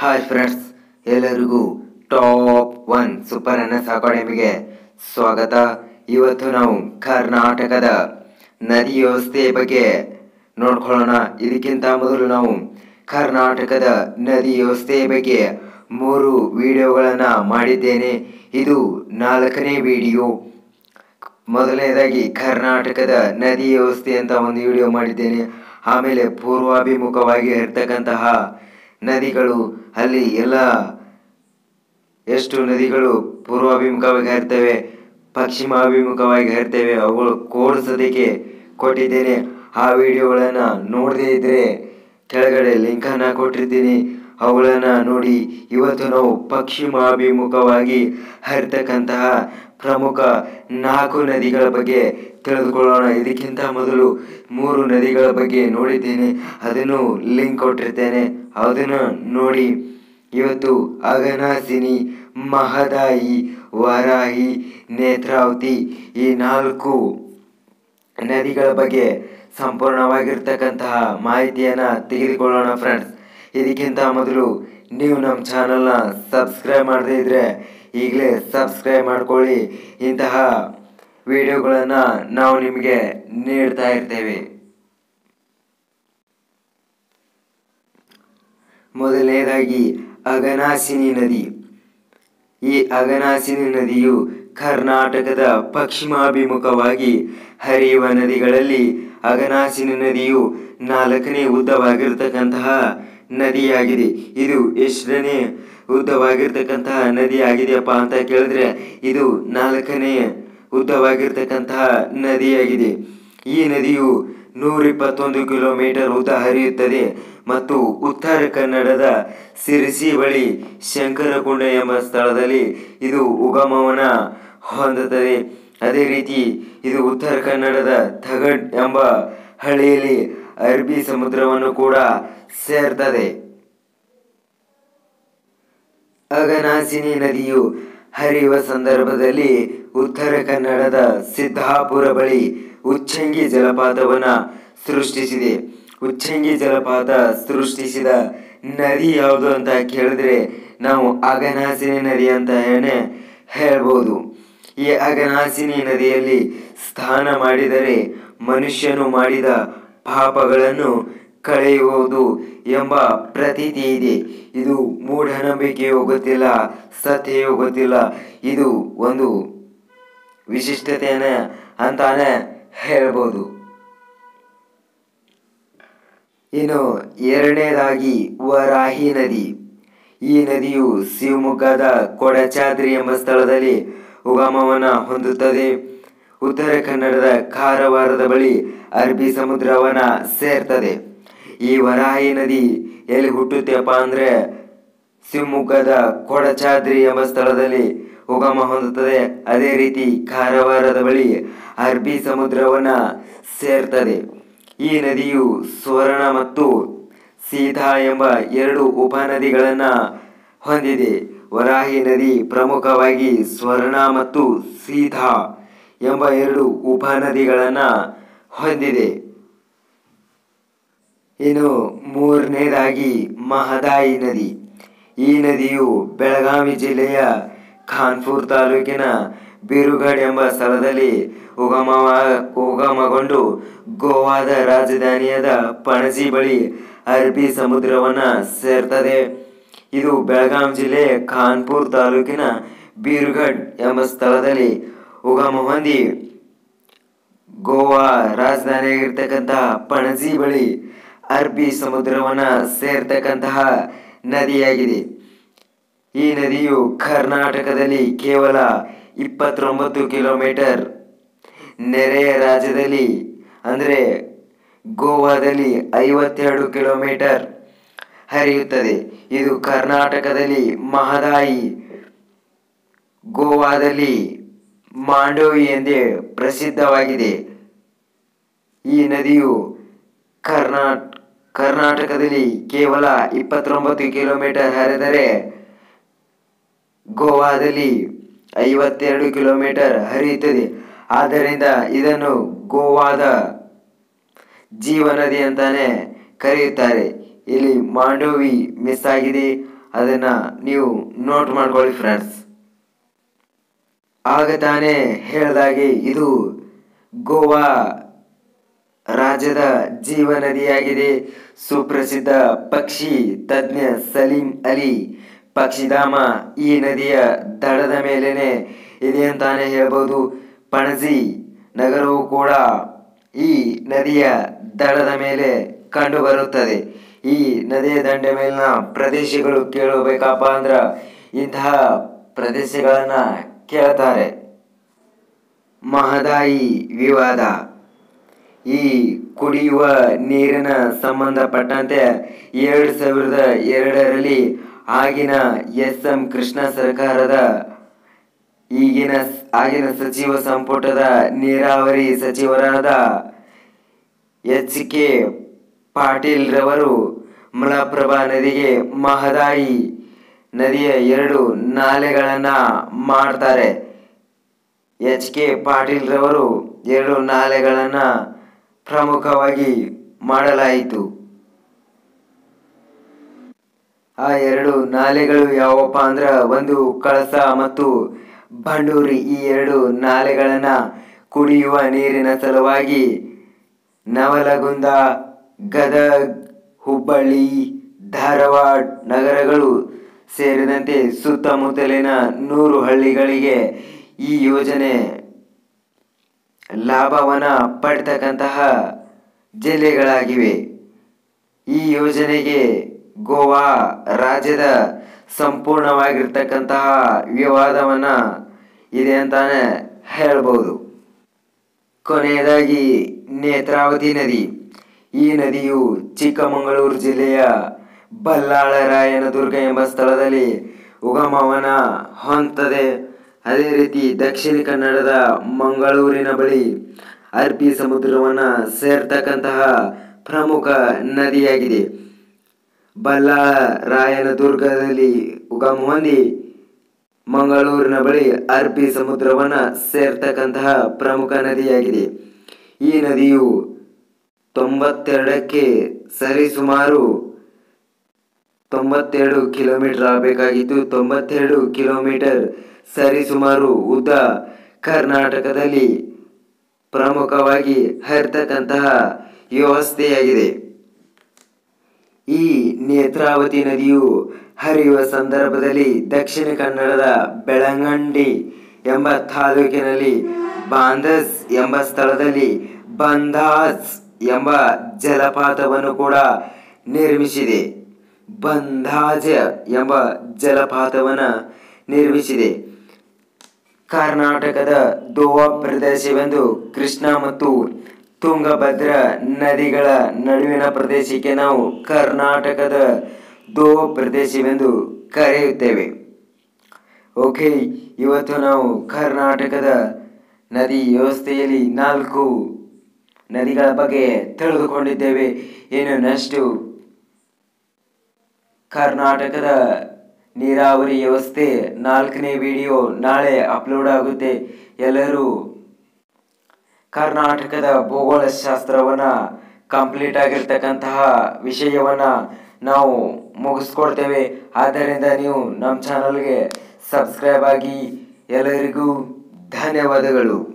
hi friends ಎಲ್ಲರಿಗೂ top one super N S ಅಕಾಡೆಮಿಗೆ ಸ್ವಾಗತ ಇವತ್ತು ನಾವು ಕರ್ನಾಟಕದ ನದಿ ವ್ಯವಸ್ಥೆ ಬಗ್ಗೆ ನೋಡ್ಕೊಳ್ಳೋಣ ಇದಕ್ಕಿಂತ ಮೊದಲು ನಾವು ಕರ್ನಾಟಕದ ನದಿ ವ್ಯವಸ್ಥೆ ಬಗ್ಗೆ ಮೂರು ವಿಡಿಯೋಗಳನ್ನು ಮಾಡಿದ್ದೇನೆ ಇದು ನಾಲ್ಕನೇ ವಿಡಿಯೋ ಮೊದಲನೇದಾಗಿ ಕರ್ನಾಟಕದ ನದಿ ವ್ಯವಸ್ಥೆ ಅಂತ ಒಂದು ವಿಡಿಯೋ ಮಾಡಿದ್ದೇನೆ ಆಮೇಲೆ ಪೂರ್ವಾಭಿಮುಖವಾಗಿ ಇರ್ತಕ್ಕಂತಹ ನದಿಗಳು ಅಲ್ಲಿ ಎಲ್ಲ ಎಷ್ಟು ನದಿಗಳು ಪೂರ್ವಾಭಿಮುಖವಾಗಿ ಹರಿತವೆ ಪಶ್ಚಿಮಾಭಿಮುಖವಾಗಿ ಹರಿತವೆ ಅವುಗಳು ಕೋಡಿಸೋದಕ್ಕೆ ಕೊಟ್ಟಿದ್ದೇನೆ ಆ ವಿಡಿಯೋಗಳನ್ನು ನೋಡದೇ ಇದ್ದರೆ ಕೆಳಗಡೆ ಲಿಂಕನ್ನು ಕೊಟ್ಟಿರ್ತೀನಿ ಅವುಗಳನ್ನು ನೋಡಿ ಇವತ್ತು ನಾವು ಪಶ್ಚಿಮಾಭಿಮುಖವಾಗಿ ಹರಿತಕ್ಕಂತಹ ಪ್ರಮುಖ ನಾಲ್ಕು ನದಿಗಳ ಬಗ್ಗೆ ತಿಳಿದುಕೊಳ್ಳೋಣ ಇದಕ್ಕಿಂತ ಮೊದಲು ಮೂರು ನದಿಗಳ ಬಗ್ಗೆ ನೋಡಿದ್ದೇನೆ ಅದನ್ನು ಲಿಂಕ್ ಕೊಟ್ಟಿರ್ತೇನೆ ಅದನ್ನು ನೋಡಿ ಇವತ್ತು ಅಗನಾಸಿನಿ ಮಹದಾಯಿ ವರಾಹಿ ನೇತ್ರಾವತಿ ಈ ನಾಲ್ಕು ನದಿಗಳ ಬಗ್ಗೆ ಸಂಪೂರ್ಣವಾಗಿರ್ತಕ್ಕಂತಹ ಮಾಹಿತಿಯನ್ನು ತೆಗೆದುಕೊಳ್ಳೋಣ ಫ್ರೆಂಡ್ಸ್ ಇದಕ್ಕಿಂತ ಮೊದಲು ನೀವು ನಮ್ಮ ಚಾನಲ್ನ ಸಬ್ಸ್ಕ್ರೈಬ್ ಮಾಡದೇ ಇದ್ದರೆ ಈಗಲೇ ಸಬ್ಸ್ಕ್ರೈಬ್ ಮಾಡ್ಕೊಳ್ಳಿ ಇಂತಹ ವಿಡಿಯೋಗಳನ್ನು ನಾವು ನಿಮಗೆ ನೀಡ್ತಾ ಇರ್ತೇವೆ ಮೊದಲನೇದಾಗಿ ಅಗನಾಸಿನಿ ನದಿ ಈ ಅಗನಾಸಿನಿ ನದಿಯು ಕರ್ನಾಟಕದ ಪಶ್ಚಿಮಾಭಿಮುಖವಾಗಿ ಹರಿಯುವ ನದಿಗಳಲ್ಲಿ ಅಗನಾಸಿನಿ ನದಿಯು ನಾಲ್ಕನೇ ಉದ್ದವಾಗಿರ್ತಕ್ಕಂತಹ ನದಿಯಾಗಿದೆ ಇದು ಎಷ್ಟನೇ ಉದ್ದವಾಗಿರ್ತಕ್ಕಂತಹ ನದಿ ಆಗಿದೆಯಪ್ಪ ಅಂತ ಕೇಳಿದ್ರೆ ಇದು ನಾಲ್ಕನೇ ಉದ್ದವಾಗಿರ್ತಕ್ಕಂತಹ ನದಿಯಾಗಿದೆ ಈ ನದಿಯು ನೂರಿಪ್ಪತ್ತೊಂದು ಕಿಲೋಮೀಟರ್ ಉದ್ದ ಹರಿಯುತ್ತದೆ ಮತ್ತು ಉತ್ತರ ಕನ್ನಡದ ಸಿರಿಸಿ ಬಳಿ ಶಂಕರಕುಂಡ ಎಂಬ ಸ್ಥಳದಲ್ಲಿ ಇದು ಉಗಮವನ ಹೊಂದುತ್ತದೆ ಅದೇ ರೀತಿ ಇದು ಉತ್ತರ ಕನ್ನಡದ ಥಗಡ್ ಎಂಬ ಹಳ್ಳಿಯಲ್ಲಿ ಅರಬ್ಬಿ ಸಮುದ್ರವನ್ನು ಕೂಡ ಸೇರ್ತದೆ ಅಗನಾಸಿನಿ ನದಿಯು ಹರಿಯುವ ಸಂದರ್ಭದಲ್ಲಿ ಉತ್ತರ ಕನ್ನಡದ ಸಿದ್ದಾಪುರ ಬಳಿ ಉಚ್ಚಂಗಿ ಜಲಪಾತವನ್ನು ಸೃಷ್ಟಿಸಿದೆ ಉಚ್ಚಂಗಿ ಜಲಪಾತ ಸೃಷ್ಟಿಸಿದ ನದಿ ಯಾವುದು ಅಂತ ಕೇಳಿದ್ರೆ ನಾವು ಅಗನಾಸಿನಿ ನದಿ ಅಂತ ಏನೇ ಹೇಳ್ಬೋದು ಈ ಅಗನಾಸಿನಿ ನದಿಯಲ್ಲಿ ಸ್ನಾನ ಮಾಡಿದರೆ ಮನುಷ್ಯನು ಮಾಡಿದ ಪಾಪಗಳನ್ನು ಕಳೆಯುವುದು ಎಂಬ ಪ್ರತೀತಿ ಇದೆ ಇದು ಮೂಢನಂಬಿಕೆಯೋ ಗೊತ್ತಿಲ್ಲ ಸತ್ಯವೋ ಗೊತ್ತಿಲ್ಲ ಇದು ಒಂದು ವಿಶಿಷ್ಟತೆಯನ್ನ ಅಂತಾನೆ ಹೇಳ್ಬೋದು ಇನ್ನು ಎರಡನೇದಾಗಿ ವರಾಹಿ ನದಿ ಈ ನದಿಯು ಶಿವಮೊಗ್ಗದ ಕೊಡಚಾದ್ರಿ ಎಂಬ ಸ್ಥಳದಲ್ಲಿ ಉಗಮವನ್ನು ಹೊಂದುತ್ತದೆ ಉತ್ತರ ಕನ್ನಡದ ಕಾರವಾರದ ಬಳಿ ಅರಬ್ಬಿ ಸಮುದ್ರವನ್ನ ಸೇರ್ತದೆ ಈ ವರಾಹಿ ನದಿ ಎಲ್ಲಿ ಹುಟ್ಟುತ್ತೆಪ್ಪ ಅಂದರೆ ಶಿವಮೊಗ್ಗದ ಕೊಡಚಾದ್ರಿ ಎಂಬ ಸ್ಥಳದಲ್ಲಿ ಉಗಮ ಹೊಂದುತ್ತದೆ ಅದೇ ರೀತಿ ಕಾರವಾರದ ಬಳಿ ಅರಬ್ಬಿ ಸಮುದ್ರವನ್ನ ಸೇರ್ತದೆ ಈ ನದಿಯು ಸ್ವರ್ಣ ಮತ್ತು ಸೀತಾ ಎಂಬ ಎರಡು ಉಪನದಿಗಳನ್ನು ಹೊಂದಿದೆ ವರಾಹಿ ನದಿ ಪ್ರಮುಖವಾಗಿ ಸ್ವರ್ಣ ಮತ್ತು ಸೀತಾ ಎಂಬ ಎರಡು ಉಪನದಿಗಳನ್ನು ಹೊಂದಿದೆ ಇನ್ನು ಮೂರನೇದಾಗಿ ಮಹದಾಯಿ ನದಿ ಈ ನದಿಯು ಬೆಳಗಾವಿ ಜಿಲ್ಲೆಯ ಖಾನ್ಪುರ್ ತಾಲೂಕಿನ ಬಿರುಗಢ್ ಎಂಬ ಸ್ಥಳದಲ್ಲಿ ಉಗಮವ ಉಗಮಗೊಂಡು ಗೋವಾದ ರಾಜಧಾನಿಯಾದ ಪಣಜಿ ಬಳಿ ಅರಬ್ಬಿ ಸಮುದ್ರವನ್ನು ಸೇರ್ತದೆ ಇದು ಬೆಳಗಾಂ ಜಿಲ್ಲೆ ಖಾನ್ಪುರ್ ತಾಲೂಕಿನ ಬೀರ್ಗಢ್ ಎಂಬ ಸ್ಥಳದಲ್ಲಿ ಉಗಮ ಹೊಂದಿ ಗೋವಾ ರಾಜಧಾನಿಯಾಗಿರ್ತಕ್ಕಂತಹ ಪಣಜಿ ಬಳಿ ಅರಬ್ಬಿ ಸಮುದ್ರವನ್ನು ಸೇರ್ತಕ್ಕಂತಹ ನದಿಯಾಗಿದೆ ಈ ನದಿಯು ಕರ್ನಾಟಕದಲ್ಲಿ ಕೇವಲ ಇಪ್ಪತ್ತೊಂಬತ್ತು ಕಿಲೋಮೀಟರ್ ನೆರೆಯ ರಾಜ್ಯದಲ್ಲಿ ಅಂದರೆ ಗೋವಾದಲ್ಲಿ ಐವತ್ತೆರಡು ಕಿಲೋಮೀಟರ್ ಹರಿಯುತ್ತದೆ ಇದು ಕರ್ನಾಟಕದಲ್ಲಿ ಮಹದಾಯಿ ಗೋವಾದಲ್ಲಿ ಮಾಂಡೋವಿ ಎಂದೇ ಪ್ರಸಿದ್ಧವಾಗಿದೆ ಈ ನದಿಯು ಕರ್ನಾಟ ಕರ್ನಾಟಕದಲ್ಲಿ ಕೇವಲ ಇಪ್ಪತ್ತೊಂಬತ್ತು ಕಿಲೋಮೀಟರ್ ಹರಿದರೆ ಗೋವಾದಲ್ಲಿ ಐವತ್ತೆರಡು ಕಿಲೋಮೀಟರ್ ಹರಿಯುತ್ತದೆ ಆದ್ದರಿಂದ ಇದನ್ನು ಗೋವಾದ ಜೀವನದಿ ಅಂತಾನೆ ಕರೆಯುತ್ತಾರೆ ಇಲ್ಲಿ ಮಾಂಡೋವಿ ಮಿಸ್ ಆಗಿದೆ ಅದನ್ನು ನೀವು ನೋಟ್ ಮಾಡ್ಕೊಳ್ಳಿ ಫ್ರೆಂಡ್ಸ್ ಆಗ ತಾನೇ ಹೇಳ್ದಾಗೆ ಇದು ಗೋವಾ ರಾಜ್ಯದ ಜೀವ ನದಿಯಾಗಿದೆ ಸುಪ್ರಸಿದ್ಧ ಪಕ್ಷಿ ತಜ್ಞ ಸಲೀಂ ಅಲಿ ಪಕ್ಷಿಧಾಮ ಈ ನದಿಯ ದಡದ ಮೇಲೇನೆ ಇದೆ ಅಂತಾನೆ ಹೇಳ್ಬೋದು ಪಣಜಿ ನಗರವು ಕೂಡ ಈ ನದಿಯ ದಡದ ಮೇಲೆ ಕಂಡು ಬರುತ್ತದೆ ಈ ನದಿಯ ದಂಡೆ ಮೇಲಿನ ಪ್ರದೇಶಗಳು ಕೇಳಬೇಕಪ್ಪ ಅಂದ್ರ ಇಂತಹ ಪ್ರದೇಶಗಳನ್ನ ಕೇಳ್ತಾರೆ ಮಹದಾಯಿ ವಿವಾದ ಈ ಕುಡಿಯುವ ನೀರಿನ ಸಂಬಂಧಪಟ್ಟಂತೆ ಎರಡು ಸಾವಿರದ ಎರಡರಲ್ಲಿ ಆಗಿನ ಎಸ್ ಎಂ ಕೃಷ್ಣ ಸರ್ಕಾರದ ಈಗಿನ ಆಗಿನ ಸಚಿವ ಸಂಪುಟದ ನೀರಾವರಿ ಸಚಿವರಾದ ಎಚ್ ಕೆ ಪಾಟೀಲ್ ರವರು ಮಲಪ್ರಭಾ ನದಿಗೆ ಮಹದಾಯಿ ನದಿಯ ಎರಡು ನಾಲೆಗಳನ್ನ ಮಾಡ್ತಾರೆ ಎಚ್ ಕೆ ಪಾಟೀಲ್ ರವರು ಎರಡು ನಾಲೆಗಳನ್ನ ಪ್ರಮುಖವಾಗಿ ಮಾಡಲಾಯಿತು ಆ ಎರಡು ನಾಲೆಗಳು ಯಾವಪ್ಪ ಅಂದ್ರ ಒಂದು ಕಳಸ ಮತ್ತು ಬಂಡೂರಿ ಈ ಎರಡು ನಾಲೆಗಳನ್ನ ಕುಡಿಯುವ ನೀರಿನ ಸಲುವಾಗಿ ನವಲಗುಂದ ಗದಗ್ ಹುಬ್ಬಳ್ಳಿ ಧಾರವಾಡ ನಗರಗಳು ಸೇರಿದಂತೆ ಸುತ್ತಮುತ್ತಲಿನ ನೂರು ಹಳ್ಳಿಗಳಿಗೆ ಈ ಯೋಜನೆ ಲಾಭವನ್ನ ಪಡ್ತಕ್ಕಂತಹ ಜಿಲ್ಲೆಗಳಾಗಿವೆ ಈ ಯೋಜನೆಗೆ ಗೋವಾ ರಾಜ್ಯದ ಸಂಪೂರ್ಣವಾಗಿರ್ತಕ್ಕಂತಹ ವಿವಾದವನ್ನ ಇದೆ ಅಂತಾನೆ ಹೇಳ್ಬೋದು ಕೊನೆಯದಾಗಿ ನೇತ್ರಾವತಿ ನದಿ ಈ ನದಿಯು ಚಿಕ್ಕಮಗಳೂರು ಜಿಲ್ಲೆಯ ಬಲ್ಲಾಳರಾಯನದುರ್ಗ ಎಂಬ ಸ್ಥಳದಲ್ಲಿ ಉಗಮವನ ಹೊಂದದೆ ಅದೇ ರೀತಿ ದಕ್ಷಿಣ ಕನ್ನಡದ ಮಂಗಳೂರಿನ ಬಳಿ ಅರಬ್ಬಿ ಸಮುದ್ರವನ್ನ ಸೇರ್ತಕ್ಕಂತಹ ಪ್ರಮುಖ ನದಿಯಾಗಿದೆ ಬಲ್ಲಾಳರಾಯನದುರ್ಗದಲ್ಲಿ ಉಗಮ ಹೊಂದಿ ಮಂಗಳೂರಿನ ಬಳಿ ಅರಬ್ಬಿ ಸಮುದ್ರವನ್ನ ಸೇರ್ತಕ್ಕಂತಹ ಪ್ರಮುಖ ನದಿಯಾಗಿದೆ ಈ ನದಿಯು ತೊಂಬತ್ತೆರಡಕ್ಕೆ ಸರಿಸುಮಾರು ತೊಂಬತ್ತೆರಡು ಕಿಲೋಮೀಟರ್ ಆಗಬೇಕಾಗಿತ್ತು ತೊಂಬತ್ತೆರಡು ಕಿಲೋಮೀಟರ್ ಸರಿಸುಮಾರು ಉದ್ದ ಕರ್ನಾಟಕದಲ್ಲಿ ಪ್ರಮುಖವಾಗಿ ಹರಿತಕ್ಕಂತಹ ವ್ಯವಸ್ಥೆಯಾಗಿದೆ ಈ ನೇತ್ರಾವತಿ ನದಿಯು ಹರಿಯುವ ಸಂದರ್ಭದಲ್ಲಿ ದಕ್ಷಿಣ ಕನ್ನಡದ ಬೆಳಂಗಂಡಿ ಎಂಬ ತಾಲೂಕಿನಲ್ಲಿ ಬಾಂದಸ್ ಎಂಬ ಸ್ಥಳದಲ್ಲಿ ಬಂದಾಸ್ ಎಂಬ ಜಲಪಾತವನ್ನು ಕೂಡ ನಿರ್ಮಿಸಿದೆ ಬಂಧಾಜ ಎಂಬ ಜಲಪಾತವನ್ನು ನಿರ್ಮಿಸಿದೆ ಕರ್ನಾಟಕದ ದೋವಾ ಪ್ರದೇಶವೆಂದು ಕೃಷ್ಣ ಮತ್ತು ತುಂಗಭದ್ರ ನದಿಗಳ ನಡುವಿನ ಪ್ರದೇಶಕ್ಕೆ ನಾವು ಕರ್ನಾಟಕದ ದೋವಾ ಪ್ರದೇಶವೆಂದು ಕರೆಯುತ್ತೇವೆ ಓಕೆ ಇವತ್ತು ನಾವು ಕರ್ನಾಟಕದ ನದಿ ವ್ಯವಸ್ಥೆಯಲ್ಲಿ ನಾಲ್ಕು ನದಿಗಳ ಬಗ್ಗೆ ತಿಳಿದುಕೊಂಡಿದ್ದೇವೆ ಇನ್ನು ನೆಕ್ಸ್ಟು ಕರ್ನಾಟಕದ ನೀರಾವರಿ ವ್ಯವಸ್ಥೆ ನಾಲ್ಕನೇ ವಿಡಿಯೋ ನಾಳೆ ಅಪ್ಲೋಡ್ ಆಗುತ್ತೆ ಎಲ್ಲರೂ ಕರ್ನಾಟಕದ ಭೂಗೋಳ ಶಾಸ್ತ್ರವನ್ನ ಕಂಪ್ಲೀಟ್ ಆಗಿರ್ತಕ್ಕಂತಹ ವಿಷಯವನ್ನ ನಾವು ಮುಗಿಸ್ಕೊಡ್ತೇವೆ ಆದ್ದರಿಂದ ನೀವು ನಮ್ಮ ಚಾನಲ್ಗೆ ಸಬ್ಸ್ಕ್ರೈಬ್ ಆಗಿ ಎಲ್ಲರಿಗೂ ಧನ್ಯವಾದಗಳು